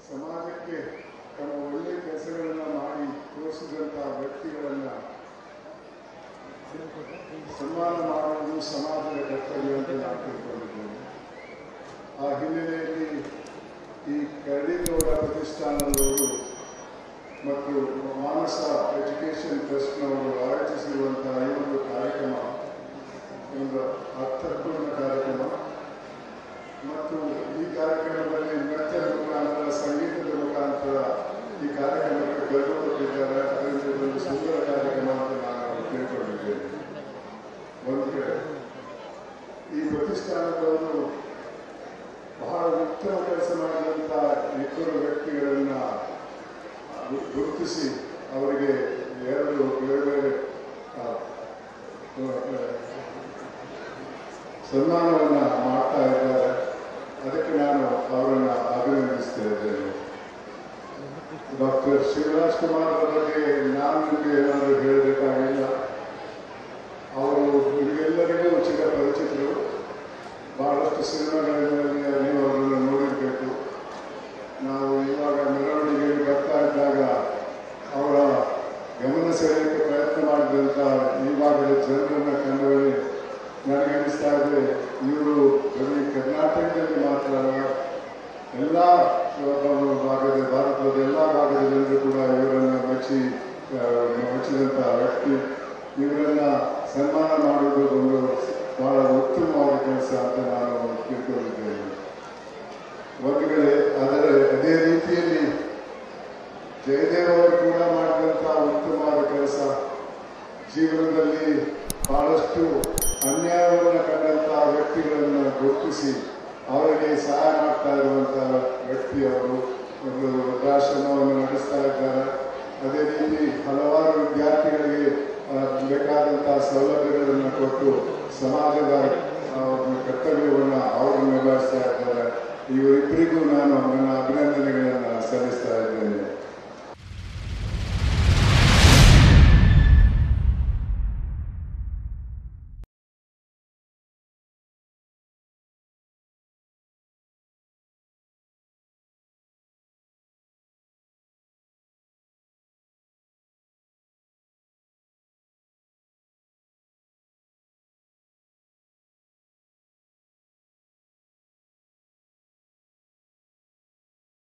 ಸಮಾಜಕ್ಕೆ ತಮ್ಮ ಒಳ್ಳೆಯ ಕೆಲಸಗಳನ್ನ ಮಾಡಿ ತೋರಿಸಿದಂಥ ವ್ಯಕ್ತಿಗಳನ್ನ ಸನ್ಮಾನ ಮಾಡುವುದು ಸಮಾಜದ ಕರ್ತವ್ಯ ಅಂತ ನಾನು ತಿಳ್ಕೊಂಡಿದ್ದೇನೆ ಆ ಹಿನ್ನೆಲೆಯಲ್ಲಿ ಈ ಕರಡಿಗೌಡ ಪ್ರತಿಷ್ಠಾನದವರು ಮತ್ತು ಮಾನಸ ಎಜುಕೇಷನ್ ಟ್ರಸ್ಟ್ನವರು ಆಯೋಜಿಸಿರುವಂತಹ ಈ ಒಂದು ಕಾರ್ಯಕ್ರಮ ಒಂದು ಅರ್ಥಪೂರ್ಣ ಕಾರ್ಯಕ್ರಮ ಮತ್ತು ಈ ಕಾರ್ಯಕ್ರಮದಲ್ಲಿ ನೃತ್ಯದ ಮುಖಾಂತರ ಸಂಗೀತದ ಮುಖಾಂತರ ಈ ಕಾರ್ಯಕ್ರಮಕ್ಕೆ ಬೆಳಕು ಕೊಟ್ಟಿದ್ದಾರೆ ಅದರಿಂದ ಇದೊಂದು ಸುಂದರ ಕಾರ್ಯಕ್ರಮ ಅಂತ ನಾನು ತಿಳ್ಕೊಂಡಿದ್ದೇನೆ ಒಂದು ಕಡೆ ಈ ಪ್ರತಿಷ್ಠಾನದವರು ಬಹಳ ಉತ್ತಮ ಕೆಲಸ ಮಾಡಿದಂಥ ಇಬ್ಬರು ವ್ಯಕ್ತಿಗಳನ್ನ ಗು- ಗುರುತಿಸಿ ಅವರಿಗೆ ಎರಡು ಬೇರೆ ಬೇರೆ ಆ, ಆ, ಸನ್ಮಾನವನ್ನು ಮಾಡ್ತಾ ಇದ್ದಾರೆ ಅದಕ್ಕೆ ನಾನು ಅವರನ್ನು ಅಭಿನಂದಿಸ್ತಾ ಇದ್ದೇನೆ ಡಾಕ್ಟರ್ ಶಿವರಾಜ್ ಕುಮಾರ್ ಅವರ ಬಗ್ಗೆ ನಾನು ನಿಮಗೆ ಏನಾದರೂ ಹೇಳಬೇಕಾಗಿಲ್ಲ ಅವರು ನಿಮಗೆಲ್ಲರಿಗೂ ಚಿಕ್ಕ ಪರಿಚಿತರು ಬಹಳಷ್ಟು ಸಿನಿಮಾಗಳಲ್ಲಿ ನೀವು ಅವರನ್ನು ನೋಡಿರಬೇಕು ನಾವು ಇವಾಗ ಮೆರವಣಿಗೆಯಲ್ಲಿ ಬರ್ತಾ ಇದ್ದಾಗ ಅವರ ಗಮನ ಸೆಳೆಯಕ್ಕೆ ಪ್ರಯತ್ನ ಮಾಡಿದಂಥ ಈ ಭಾಗದ ಜನರನ್ನ ಕಂಡವರೆ ನನಗೆ ಅನಿಸ್ತಾ ಇದೆ ಇವರು ಬರೀ ಕರ್ನಾಟಕದಲ್ಲಿ ಮಾತ್ರ ಅಲ್ಲ ಎಲ್ಲ ಭಾಗದ ಭಾರತದ ಎಲ್ಲ ಭಾಗದ ಜನರು ಕೂಡ ಇವರನ್ನ ಮೆಚ್ಚಿ ಆ, ಮೆಚ್ಚಿದಂಥ ವ್ಯಕ್ತಿ ಇವರನ್ನ ಸನ್ಮಾನ ಮಾಡುವುದು ಒಂದು ಬಹಳ ಉತ್ತಮವಾದ ಕೆಲಸ ಅಂತ ನಾನು ತಿಳ್ಕೊಂಡಿದ್ದೇನೆ ಒಂದು ಕಡೆ ಆದರೆ ಅದೇ ರೀತಿಯಲ್ಲಿ ಜಯದೇವ್ ಅವರು ಕೂಡ ಮಾಡಿದಂಥ ಉತ್ತಮವಾದ ಕೆಲಸ ಜೀವನದಲ್ಲಿ ಬಹಳಷ್ಟು ಅನ್ಯಾಯವನ್ನು ಕಂಡಂಥ ವ್ಯಕ್ತಿಗಳನ್ನು ಗುರುತಿಸಿ ಅವರಿಗೆ ಸಹಾಯ ಮಾಡ್ತಾ ಇರುವಂತಹ ವ್ಯಕ್ತಿ ಅವರು ಒಂದು ವೃದ್ಧಾಶ್ರಮವನ್ನು ನಡೆಸ್ತಾ ಇದ್ದಾರೆ ಅದೇ ರೀತಿ ಹಲವಾರು ವಿದ್ಯಾರ್ಥಿಗಳಿಗೆ ಆ, ಬೇಕಾದಂತಹ ಸೌಲಭ್ಯಗಳನ್ನು ಕೊಟ್ಟು ಸಮಾಜದ ಆ, ಒಂದು ಕರ್ತವ್ಯವನ್ನು ಅವರು ನಿಭಾಯಿಸ್ತಾ ಇದ್ದಾರೆ ಇವರಿಬ್ಬರಿಗೂ ನಾನು ನನ್ನ ಅಭಿನಂದನೆಗಳನ್ನು ಸಲ್ಲಿಸ್ತಾ ಇದ್ದೇನೆ